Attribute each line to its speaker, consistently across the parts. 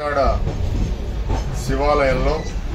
Speaker 1: కాకినాడ శివాలయంలో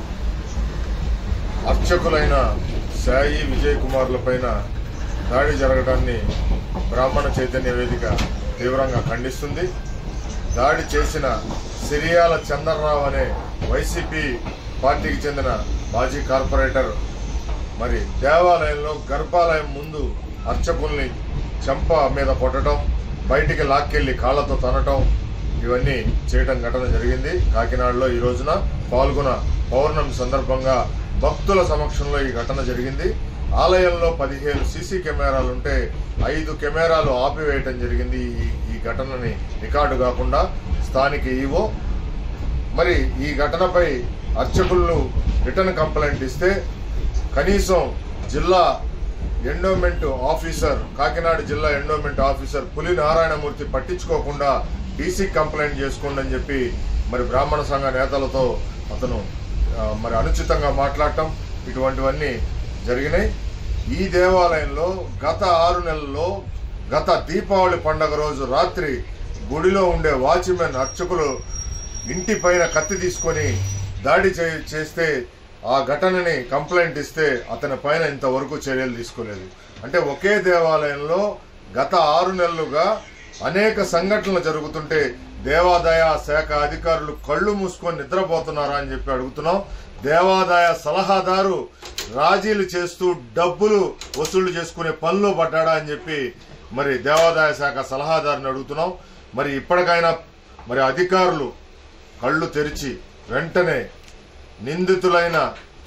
Speaker 1: అర్చకులైన సాయి విజయ్ కుమార్ల పైన దాడి జరగడాన్ని బ్రాహ్మణ చైతన్య వేదిక తీవ్రంగా ఖండిస్తుంది దాడి చేసిన సిరియాల చంద్రరావు అనే వైసీపీ పార్టీకి చెందిన మాజీ కార్పొరేటర్ మరి దేవాలయంలో గర్భాలయం ముందు అర్చకుల్ని చెంప మీద కొట్టడం బయటికి లాక్కెళ్లి కాళ్లతో తనటం ఇవన్నీ చేయటం ఘటన జరిగింది కాకినాడలో ఈ రోజున పాల్గొన పౌర్ణమి సందర్భంగా భక్తుల సమక్షంలో ఈ ఘటన జరిగింది ఆలయంలో పదిహేను సీసీ కెమెరాలు ఉంటే ఐదు కెమెరాలు ఆపివేయటం జరిగింది ఈ ఈ ఘటనని రికార్డు కాకుండా స్థానిక ఈవో మరి ఈ ఘటనపై అర్చకులు రిటర్న్ కంప్లైంట్ ఇస్తే కనీసం జిల్లా ఎండోమెంట్ ఆఫీసర్ కాకినాడ జిల్లా ఎండోమెంట్ ఆఫీసర్ పులి నారాయణమూర్తి పట్టించుకోకుండా డీసీ కంప్లైంట్ చేసుకోండి అని చెప్పి మరి బ్రాహ్మణ సంఘ నేతలతో అతను ఆ, మరి అనుచితంగా మాట్లాడటం ఇటువంటివన్నీ జరిగినాయి ఈ దేవాలయంలో గత ఆరు నెలల్లో గత దీపావళి పండగ రోజు రాత్రి గుడిలో ఉండే వాచ్మెన్ అర్చకులు ఇంటి పైన కత్తి తీసుకొని దాడి చే- చేస్తే ఆ ఘటనని కంప్లైంట్ ఇస్తే అతని పైన ఇంతవరకు చర్యలు తీసుకోలేదు అంటే ఒకే దేవాలయంలో గత ఆరు నెలలుగా అనేక సంఘటనలు జరుగుతుంటే దేవాదాయ శాఖ అధికారులు కళ్ళు మూసుకొని నిద్రపోతున్నారా అని చెప్పి అడుగుతున్నాం దేవాదాయ సలహాదారు రాజీలు చేస్తూ డబ్బులు వసూలు చేసుకునే పనిలో పడ్డాడా అని చెప్పి మరి దేవాదాయ శాఖ సలహాదారుని అడుగుతున్నాం మరి ఇప్పటికైనా మరి అధికారులు కళ్ళు తెరిచి వెంటనే నిందితులైన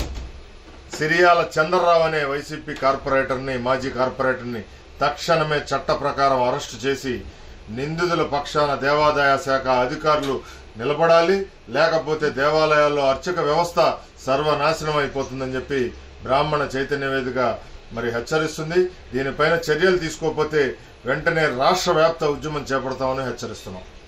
Speaker 1: సిరియాల చంద్రరావు అనే వైసీపీ కార్పొరేటర్ని మాజీ కార్పొరేటర్ని తక్షణమే చట్ట ప్రకారం అరెస్టు చేసి నిందితుల పక్షాన దేవాదాయ శాఖ అధికారులు నిలబడాలి లేకపోతే దేవాలయాల్లో అర్చక వ్యవస్థ సర్వనాశనం అయిపోతుందని చెప్పి బ్రాహ్మణ చైతన్య వేదిక మరి హెచ్చరిస్తుంది దీనిపైన చర్యలు తీసుకోకపోతే వెంటనే రాష్ట్ర వ్యాప్త ఉద్యమం చేపడతామని హెచ్చరిస్తున్నాం